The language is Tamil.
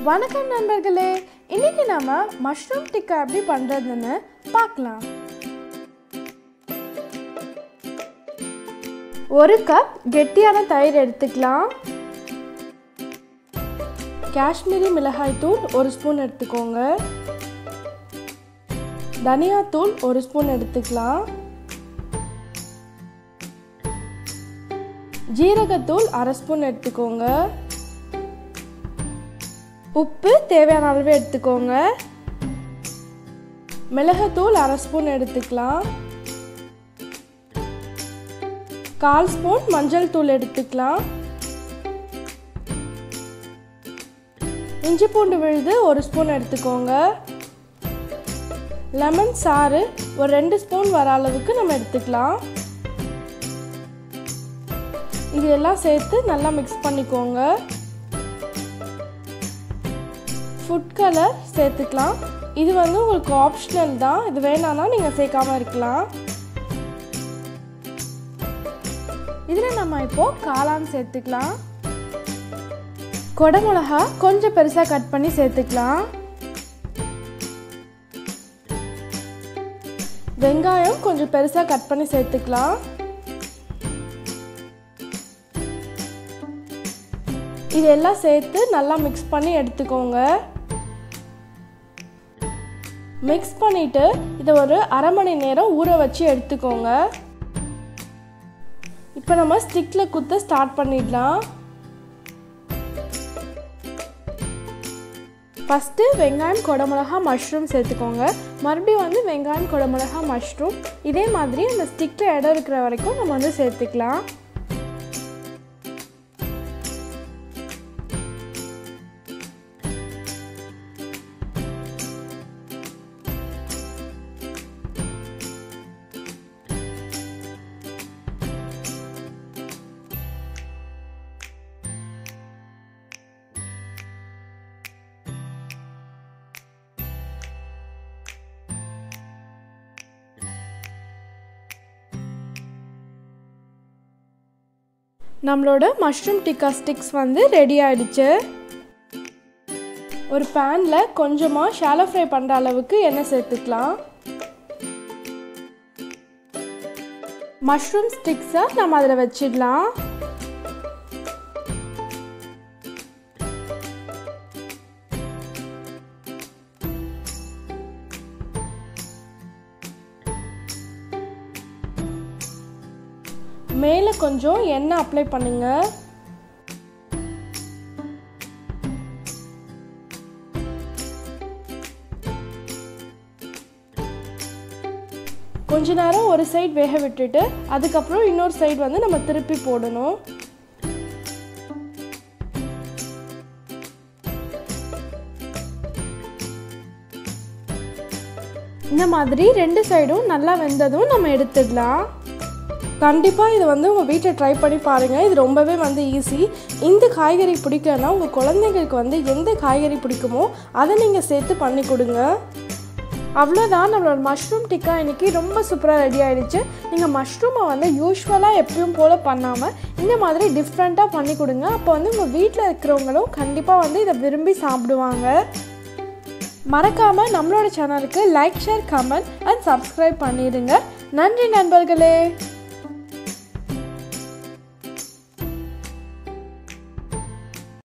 வணக்கம் நண்பர்களே இன்னைக்கு நாம மஷ்ரூம் டிக்கா எப்படி பண்றதுன்னு பார்க்கலாம் ஒரு கப் கெட்டியான தயிர் எடுத்துக்கலாம் காஷ்மீரி மிளகாய் தூள் ஒரு ஸ்பூன் எடுத்துக்கோங்க தனியாத்தூள் ஒரு ஸ்பூன் எடுத்துக்கலாம் ஜீரகத்தூள் அரை ஸ்பூன் எடுத்துக்கோங்க உப்பு தேவையான அளவு எடுத்துக்கோங்க மிளகுத்தூள் அரை ஸ்பூன் எடுத்துக்கலாம் கால் ஸ்பூன் மஞ்சள் தூள் எடுத்துக்கலாம் இஞ்சி பூண்டு விழுது ஒரு ஸ்பூன் எடுத்துக்கோங்க லெமன் சாறு ஒரு ரெண்டு ஸ்பூன் வர அளவுக்கு நம்ம எடுத்துக்கலாம் இது எல்லாம் சேர்த்து நல்லா மிக்ஸ் பண்ணிக்கோங்க ஃபுட் கலர் சேர்த்துக்கலாம் இது வந்து உங்களுக்கு ஆப்ஷனல் தான் இது வேணான்னா நீங்கள் சேர்க்காம இருக்கலாம் இதில் நம்ம இப்போது காளான் சேர்த்துக்கலாம் கொடமிளகா கொஞ்சம் பெருசாக கட் பண்ணி சேர்த்துக்கலாம் வெங்காயம் கொஞ்சம் பெருசாக கட் பண்ணி சேர்த்துக்கலாம் இது எல்லாம் சேர்த்து நல்லா மிக்ஸ் பண்ணி எடுத்துக்கோங்க மிக்ஸ் பண்ணிவிட்டு இதை ஒரு அரை மணி நேரம் ஊற வச்சு எடுத்துக்கோங்க இப்போ நம்ம ஸ்டிக்கில் குத்த ஸ்டார்ட் பண்ணிடலாம் ஃபஸ்ட்டு வெங்காயம் குடமிளகா மஷ்ரூம் சேர்த்துக்கோங்க மறுபடியும் வந்து வெங்காயம் குடமிளகா மஷ்ரூம் இதே மாதிரி அந்த ஸ்டிக்கில் இடம் இருக்கிற வரைக்கும் நம்ம வந்து சேர்த்துக்கலாம் நம்மளோட மஷ்ரூம் டிக்கா ஸ்டிக்ஸ் வந்து ரெடி ஆயிடுச்சு ஒரு பேனில் கொஞ்சமாக ஷாலோ ஃப்ரை பண்ணுற அளவுக்கு எண்ணெய் சேர்த்துக்கலாம் மஷ்ரூம் ஸ்டிக்ஸை நம்ம அதில் வச்சிடலாம் மேலே கொஞ்சம் எண்ணெய் அப்ளை பண்ணுங்க கொஞ்ச நேரம் ஒரு சைடு வேக விட்டுட்டு அதுக்கப்புறம் இன்னொரு சைடு வந்து நம்ம திருப்பி போடணும் இந்த மாதிரி ரெண்டு சைடும் நல்லா வெந்ததும் நம்ம எடுத்துடலாம் கண்டிப்பாக இது வந்து உங்கள் வீட்டில் ட்ரை பண்ணி பாருங்கள் இது ரொம்பவே வந்து ஈஸி இந்த காய்கறி பிடிக்கலன்னா உங்கள் குழந்தைங்களுக்கு வந்து எந்த காய்கறி பிடிக்குமோ அதை நீங்கள் சேர்த்து பண்ணி கொடுங்க அவ்வளோதான் நம்மளோட மஷ்ரூம் டிக்கா இன்றைக்கி ரொம்ப சூப்பராக ரெடி ஆகிடுச்சு நீங்கள் மஷ்ரூமை வந்து யூஸ்வலாக எப்பயும் போல் பண்ணாமல் இந்த மாதிரி டிஃப்ரெண்ட்டாக பண்ணி கொடுங்க அப்போ வந்து உங்கள் வீட்டில் இருக்கிறவங்களும் கண்டிப்பாக வந்து இதை விரும்பி சாப்பிடுவாங்க மறக்காமல் நம்மளோட சேனலுக்கு like share comment and subscribe பண்ணிடுங்க நன்றி நண்பர்களே